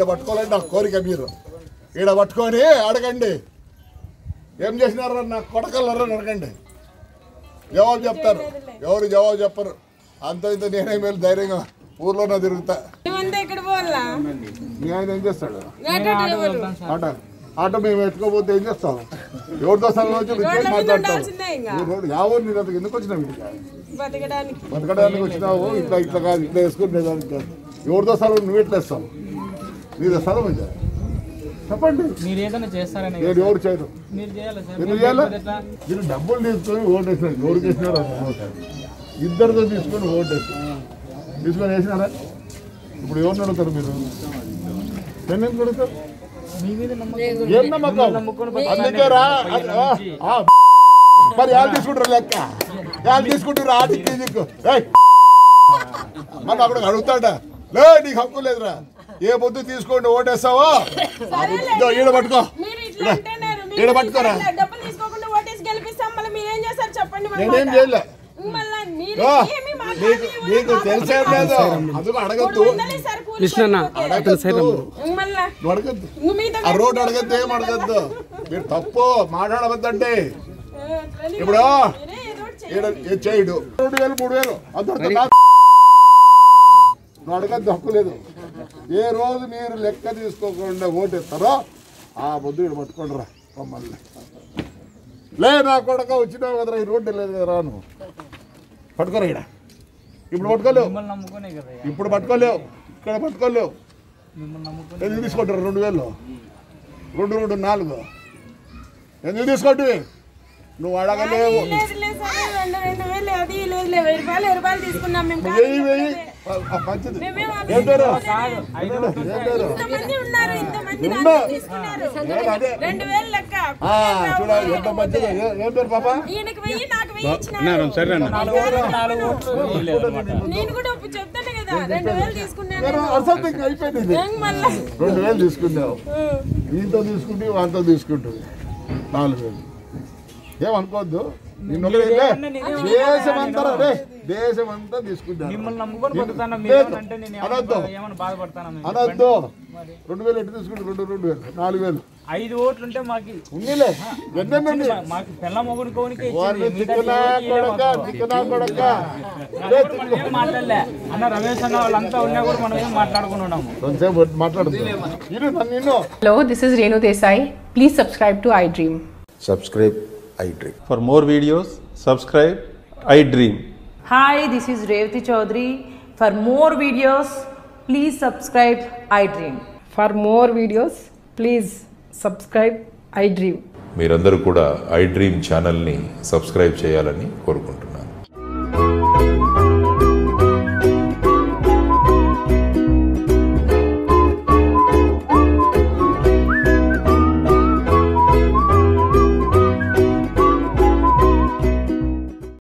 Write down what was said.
ఈడ పట్టుకోవాలని నా కోరిక మీరు ఈడ పట్టుకొని అడగండి ఏం చేసినారా నా కొడకల్లరా అని అడగండి జవాబు చెప్తారు ఎవరు జవాబు చెప్పరు అంత ఇంత నేనే మేలు ధైర్యంగా ఊర్లోనే తిరుగుతా మేమంతా ఎక్కడ పోవాలా మీ ఆయన ఏం చేస్తాడు ఆటో డ్రైవర్ ఆటో ఆటో మేము ఎత్తుకోపోతే ఏం చేస్తాం ఎవరితో స్థలం వచ్చి రోడ్ల మీద మాట్లాడతాం ఉండాల్సిందే ఇంకా యావో నేను అంతకు ఎందుకు వచ్చినావు ఇంటికి బతకడానికి బతకడానికి వచ్చినావు ఇట్లా ఇట్లా కాదు ఇట్లా వేసుకునే దానికి కాదు ఎవరితో స్థలం నువ్వు ఎట్లా వేస్తావు నీదో స్థలం ఇది చెప్పండి మీరు ఏదైనా చేస్తారని నేను ఎవరు చేయరు మీరు చేయాలి సార్ ఎందుకు చేయాలా మీరు డబ్బులు తీసుకొని ఓటు వేసినారు ఎవరికి వేసినారు ఇద్దరితో తీసుకొని ఓటు వేసినారు తీసుకొని వేసినారా ఇప్పుడు ఎవరిని అడుగుతారు మీరు నన్ను ఎందుకు అడుగుతారు మీ మీద నమ్మకం ఏం నమ్మకం అందుకే రా అది- ఆ, ఆ, మరి వాళ్ళు తీసుకుంటారు లెక్క వాళ్ళు తీసుకుంటారు ఆటికి నీకు ఏయ్! మరి అప్పుడు అడుగుతాడా లే నీకు హక్కు లేదురా ఏ పొద్దు తీసుకోండి ఓటేస్తావో ఇదో ఈడ పట్టుకో మీరు ఇట్లా అంటున్నారు మీరు ఈడ పట్టుకోరా ఇట్లా డబ్బులు తీసుకోకుండా ఓటేసి గెలిపిస్తాం మళ్ళీ మీరేం చేస్తారు చెప్పండి మరి నేనేం మాట. చేయలే మళ్ళా మీరు ఓ, ఏమీ నీకు మాట్లాడలేదు. నీకు తెలిసేం లేదు అందుకు అడగద్దు వందలే సార్ కూలి పనికి అడగద్దు పోతే. మళ్ళా నువ్వు అడగద్దు ఇంక మీతో ఆ రోడ్డు అడగద్దు ఏం అడగద్దు మీరు తప్పు మాట్లాడవద్దండి ఆ, అట్లని ఇప్పుడు మీరే ఏదో ఒకటి ఈడ ఏ చేయడు రెండు వేలు మూడు వేలు అంత నువ్వు అడగద్దు హక్కు లేదు ఏ రోజు మీరు లెక్క తీసుకోకుండా ఓటేస్తారో ఆ బొద్దు ఇక్కడ పట్టుకోండి రా మమ్మల్ని లే నా కొడక వచ్చినావు కదరా ఈ రోడ్డు లేదు కదరా నువ్వు పట్టుకోరా ఇక్కడ ఇప్పుడు పట్టుకోలేవు మిమ్మల్ని నమ్ముకునే కదా ఇప్పుడు పట్టుకోలేవు ఇక్కడ పట్టుకోలేవు మిమ్మల్ని నమ్ముకుని ఎందుకు తీసుకుంటారు రెండు వేలు రెండు రెండు నాలుగు ఎందుకు తీసుకుంటే నువ్వు అడగలేవు లేదు లేదు సార్ రెండు రెండు వేలు అది లేదు లేదు వెయ్యి రూపాయలు వెయ్యి రూపాయలు తీసుకున్నాం మేము వెయ్యి వెయ్యి ఆ, మంచిది మేమేం ఏం పేరు ఐదు ఏం పేరు ఇంతమంది ఉన్నారు ఇంతమంది ఉన్నా. నాకు తీసుకున్నారు నేను అదే రెండు వేలు లెక్క ఆ, చూడాలి ఎంత మంచిది ఏ- ఏం పేరు పాప ఈయనకి వెయ్యి నాకు వెయ్యి ఇచ్చినారు నాలుగు ఓట్లు వేయలేదు అనమాట నేను కూడా ఇప్పుడు చెప్తాను కదా రెండు వేలు తీసుకున్నాను నేను అసలు ఇంకా అయిపోయింది ఇది. ఏం మళ్ళా రెండు వేలు తీసుకున్నావు దీంతో తీసుకుంటే వాంతో తీసుకుంటుంది నాలుగు వేలు ఏమనుకోవద్దు నిన్ను ఒకటే దేశం అంతా రే దేశం అంతా తీసుకుంటాను మిమ్మల్ని నమ్ముకొని బతుకుతాను లేదు. మీరు అంటే నేను అనొద్దు. ఏమన్నా ఏమన్నా బాధపడతాను అనొద్దు రెండు వేలు ఎట్టు తీసుకుంటే రెండు రెండు వేలు నాలుగు వేలు ఐదు ఓట్లు ఉంటే మాకు ఉన్నీలే ఎన్నెన్నండి మాకు పిల్ల మొగుడు కోనికే వారిని తిక్కనా కొడక తిక్కనా కొడక మనం ఏం మాట్లాడలే అన్న రమేష్ అన్న వాళ్ళంతా ఉన్నా కూడా మనం ఏం మాట్లాడుకుని ఉన్నాము కొంతసేపు మాట్లాడుతుంది ఇరు నన్ను నిన్ను Hello, this is Renu Desai. Please subscribe to iDream. subscribe iDream. For more videos, subscribe I Dream. Hi, this is Revati Chaudhary. For more videos, please subscribe iDream. For more videos, please subscribe iDream. మీరందరూ కూడా I dream ఛానల్ని subscribe చేయాలని కోరుకుంటున్నాను